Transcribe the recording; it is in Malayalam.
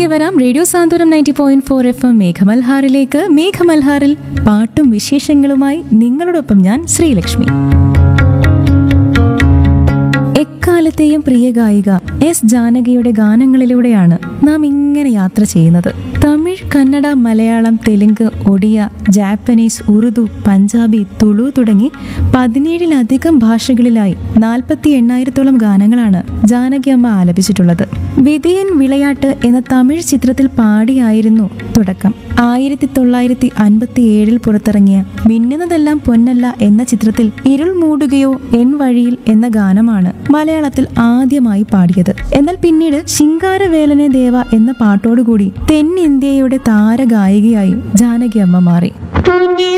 വരാം radio Santhwanam ninety point four F M മേഘമൽഹാറിലേക്ക് മേഘമൽഹാറിൽ പാട്ടും വിശേഷങ്ങളുമായി നിങ്ങളോടൊപ്പം ഞാൻ ശ്രീലക്ഷ്മി എക്കാലത്തെയും പ്രിയ ഗായിക എസ് ജാനകിയുടെ ഗാനങ്ങളിലൂടെയാണ് നാം ഇങ്ങനെ യാത്ര ചെയ്യുന്നത് തമിഴ് കന്നഡ മലയാളം തെലുങ്ക് ഒഡിയ ജാപ്പനീസ് ഉറുദു പഞ്ചാബി തുളു തുടങ്ങി പതിനേഴിലധികം ഭാഷകളിലായി നാൽപ്പത്തി എണ്ണായിരത്തോളം ഗാനങ്ങളാണ് ജാനകി അമ്മ ആലപിച്ചിട്ടുള്ളത് വിധിയൻ വിളയാട്ട് എന്ന തമിഴ് ചിത്രത്തിൽ പാടിയായിരുന്നു തുടക്കം ആയിരത്തി തൊള്ളായിരത്തി അൻപത്തി ഏഴിൽ പുറത്തിറങ്ങിയ മിന്നുന്നതെല്ലാം പൊന്നല്ല എന്ന ചിത്രത്തിൽ ഇരുൾ മൂടുകയോ എൻ വഴിയിൽ എന്ന ഗാനമാണ് മലയാളത്തിൽ ആദ്യമായി പാടിയത് എന്നാൽ പിന്നീട് ശിങ്കാരവേലനെ ദേവ എന്ന പാട്ടോടുകൂടി തെന്നിന്ത്യയുടെ താരഗായികയായി ജാനകി അമ്മ മാറി